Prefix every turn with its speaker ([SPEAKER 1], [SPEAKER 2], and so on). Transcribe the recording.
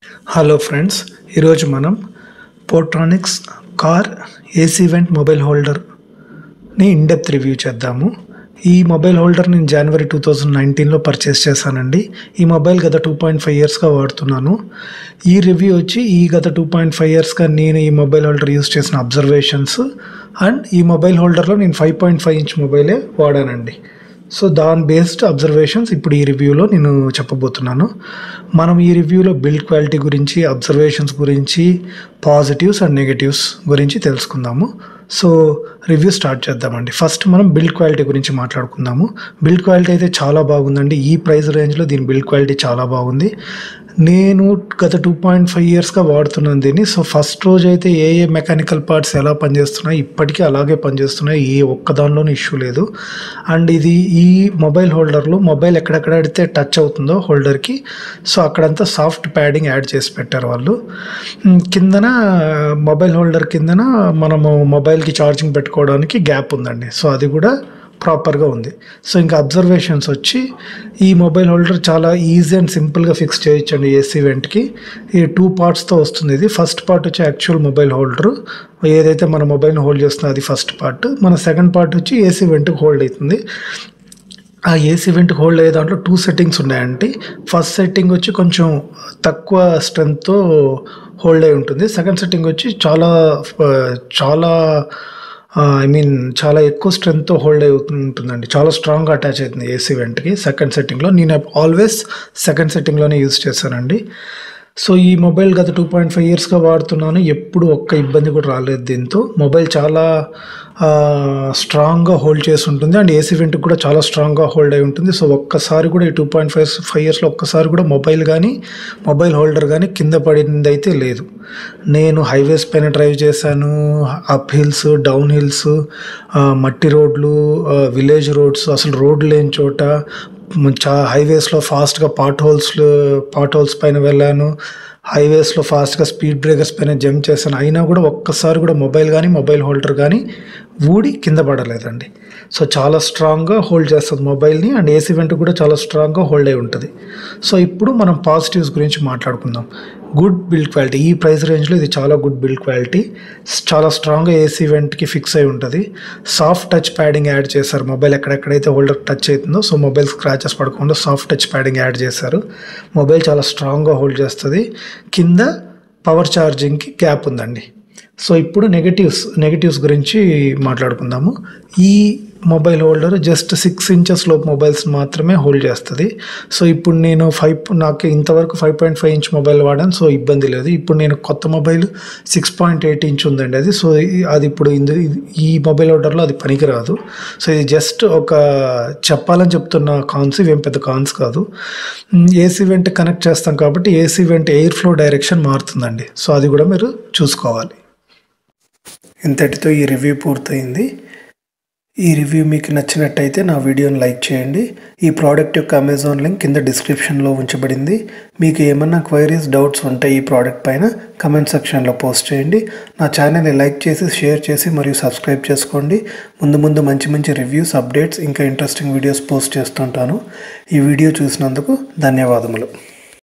[SPEAKER 1] hello friends ఈరోజు మనం Portronics car AC vent mobile హోల్డర్ని ఇన్డెప్త్ రివ్యూ చేద్దాము ఈ మొబైల్ హోల్డర్ నేను జనవరి టూ థౌజండ్ నైన్టీన్లో పర్చేస్ చేశానండి ఈ మొబైల్ గత టూ పాయింట్ ఫైవ్ ఇయర్స్గా వాడుతున్నాను ఈ రివ్యూ వచ్చి ఈ గత టూ పాయింట్ ఫైవ్ ఇయర్స్గా నేను ఈ మొబైల్ హోల్డర్ యూస్ చేసిన అబ్జర్వేషన్స్ అండ్ ఈ మొబైల్ హోల్డర్లో నేను ఫైవ్ పాయింట్ ఫైవ్ ఇంచ్ మొబైలే వాడానండి సో దాని బేస్డ్ అబ్జర్వేషన్స్ ఇప్పుడు ఈ రివ్యూలో నేను చెప్పబోతున్నాను మనం ఈ రివ్యూలో బిల్డ్ క్వాలిటీ గురించి అబ్జర్వేషన్స్ గురించి పాజిటివ్స్ అండ్ నెగటివ్స్ గురించి తెలుసుకుందాము సో రివ్యూ స్టార్ట్ చేద్దామండి ఫస్ట్ మనం బిల్డ్ క్వాలిటీ గురించి మాట్లాడుకుందాము బిల్డ్ క్వాలిటీ అయితే చాలా బాగుందండి ఈ ప్రైస్ రేంజ్లో దీని బిల్డ్ క్వాలిటీ చాలా బాగుంది నేను గత టూ పాయింట్ ఫైవ్ ఇయర్స్గా వాడుతున్నాను దీన్ని సో ఫస్ట్ రోజు అయితే ఏ ఏ మెకానికల్ పార్ట్స్ ఎలా పనిచేస్తున్నాయి ఇప్పటికీ అలాగే పనిచేస్తున్నాయి ఏ ఒక్క దానిలోనూ ఇష్యూ లేదు అండ్ ఇది ఈ మొబైల్ హోల్డర్లో మొబైల్ ఎక్కడెక్కడైతే టచ్ అవుతుందో హోల్డర్కి సో అక్కడంతా సాఫ్ట్ ప్యాడింగ్ యాడ్ చేసి పెట్టారు వాళ్ళు ఉమ్, కిందన మొబైల్ హోల్డర్ కిందన మనము మొబైల్కి ఛార్జింగ్ పెట్టుకోవడానికి గ్యాప్ ఉందండి సో అది కూడా ప్రాపర్గా ఉంది సో ఇంకా అబ్జర్వేషన్స్ వచ్చి ఈ మొబైల్ హోల్డర్ చాలా ఈజీ అండ్ సింపుల్గా ఫిక్స్ చేయొచ్చండి ఏసీ వెంట్కి ఈ టూ పార్ట్స్తో వస్తుంది ఇది ఫస్ట్ పార్ట్ వచ్చి యాక్చువల్ మొబైల్ హోల్డర్ ఏదైతే మన మొబైల్ని హోల్డ్ చేస్తుందో అది ఫస్ట్ పార్ట్ మన సెకండ్ పార్ట్ వచ్చి ఏసీ వెంట్కి హోల్డ్ అవుతుంది ఆ ఏసీ వెంట్ హోల్డ్ అయ్యే దాంట్లో టూ సెట్టింగ్స్ ఉన్నాయండి ఫస్ట్ సెట్టింగ్ వచ్చి కొంచెం తక్కువ స్ట్రెంగ్త్తో హోల్డ్ అయి ఉంటుంది సెకండ్ సెట్టింగ్ వచ్చి చాలా ఆ, చాలా ఐ మీన్ చాలా ఎక్కువ స్ట్రెంగ్త్తో హోల్డ్ అయి ఉంటుందండి చాలా స్ట్రాంగ్గా అటాచ్ అవుతుంది ఏసీ వెంట్కి సెకండ్ సెట్టింగ్లో నేను ఆల్వేస్ సెకండ్ సెట్టింగ్లోనే యూస్ చేశానండి సో ఈ మొబైల్ గత టూ పాయింట్ ఫైవ్ ఇయర్స్గా వాడుతున్నాను ఎప్పుడు ఒక్క ఇబ్బంది కూడా రాలేదు దీంతో మొబైల్ చాలా స్ట్రాంగ్గా హోల్డ్ చేసి ఉంటుంది అండ్ ఏసీ వెంట్కి కూడా చాలా స్ట్రాంగ్గా హోల్డ్ అయి ఉంటుంది సో ఒక్కసారి కూడా ఈ టూ పాయింట్ ఫైవ్ ఫైవ్ ఇయర్స్లో ఒక్కసారి కూడా మొబైల్ కానీ మొబైల్ హోల్డర్ కానీ కింద పడింది అయితే లేదు నేను హైవేస్ పైన డ్రైవ్ చేశాను అప్ హిల్స్ డౌన్ హిల్స్ మట్టి రోడ్లు విలేజ్ రోడ్స్ అసలు రోడ్లు లేని చోట చా హైవేస్లో ఫాస్ట్గా పాట్ హోల్స్ పాట్ హోల్స్ పైన వెళ్ళాను హైవేస్లో ఫాస్ట్గా స్పీడ్ బ్రేకర్స్ పైన జంప్ చేశాను అయినా కూడా ఒక్కసారి కూడా మొబైల్ కానీ మొబైల్ హోల్డర్ కానీ ఊడి కింద పడలేదండి సో చాలా స్ట్రాంగ్గా హోల్డ్ చేస్తుంది మొబైల్ని అండ్ ఏసీ వెంట కూడా చాలా స్ట్రాంగ్గా హోల్డ్ అయి ఉంటుంది సో ఇప్పుడు మనం పాజిటివ్స్ గురించి మాట్లాడుకుందాం గుడ్ బిల్డ్ క్వాలిటీ ఈ ప్రైస్ రేంజ్లో ఇది చాలా గుడ్ బిల్డ్ క్వాలిటీ చాలా స్ట్రాంగ్గా ఏసీ వెంట్కి ఫిక్స్ అయి ఉంటుంది సాఫ్ట్ టచ్ ప్యాడింగ్ యాడ్ చేశారు మొబైల్ ఎక్కడెక్కడైతే హోల్డర్ టచ్ అవుతుందో సో మొబైల్ స్క్రాచెస్ పడకుండా సాఫ్ట్ టచ్ ప్యాడింగ్ యాడ్ చేశారు మొబైల్ చాలా స్ట్రాంగ్గా హోల్డ్ చేస్తుంది కింద పవర్ ఛార్జింగ్కి గ్యాప్ ఉందండి సో ఇప్పుడు నెగటివ్స్ నెగటివ్స్ గురించి మాట్లాడుకుందాము ఈ mobile holder just six inches లోపు మొబైల్స్ మాత్రమే హోల్డ్ చేస్తుంది సో ఇప్పుడు నేను ఫైవ్ నాకు ఇంతవరకు five point five inch mobile వాడాను సో ఇబ్బంది లేదు ఇప్పుడు నేను కొత్త mobile six point eight inch ఉందండి అది సో ఈ- అది ఇప్పుడు ఇందు ఇది- ఈ మొబైల్ హోల్డర్లో అది పనికిరాదు సో ఇది జస్ట్ ఒక చెప్పాలని చెప్తున్న కాన్స్ ఇవేం పెద్ద కాన్స్ కాదు ఏసీ వెంట్ కనెక్ట్ చేస్తాం కాబట్టి AC vent air flow direction మారుతుందండి సో అది కూడా మీరు చూసుకోవాలి ఇంతటితో ఈ రివ్యూ పూర్తయింది ఈ రివ్యూ మీకు నచ్చినట్టయితే నా వీడియోని లైక్ చేయండి ఈ ప్రోడక్ట్ యొక్క అమెజాన్ లింక్ కింద డిస్క్రిప్షన్లో ఉంచబడింది మీకు ఏమన్నా క్వైరీస్ డౌట్స్ ఉంటే ఈ ప్రోడక్ట్ పైన కమెంట్ సెక్షన్లో పోస్ట్ చేయండి నా ఛానల్ని లైక్ చేసి షేర్ చేసి మరియు సబ్స్క్రైబ్ చేసుకోండి ముందు ముందు మంచి మంచి రివ్యూస్ అప్డేట్స్ ఇంకా ఇంట్రెస్టింగ్ వీడియోస్ పోస్ట్ చేస్తుంటాను ఈ వీడియో చూసినందుకు ధన్యవాదములు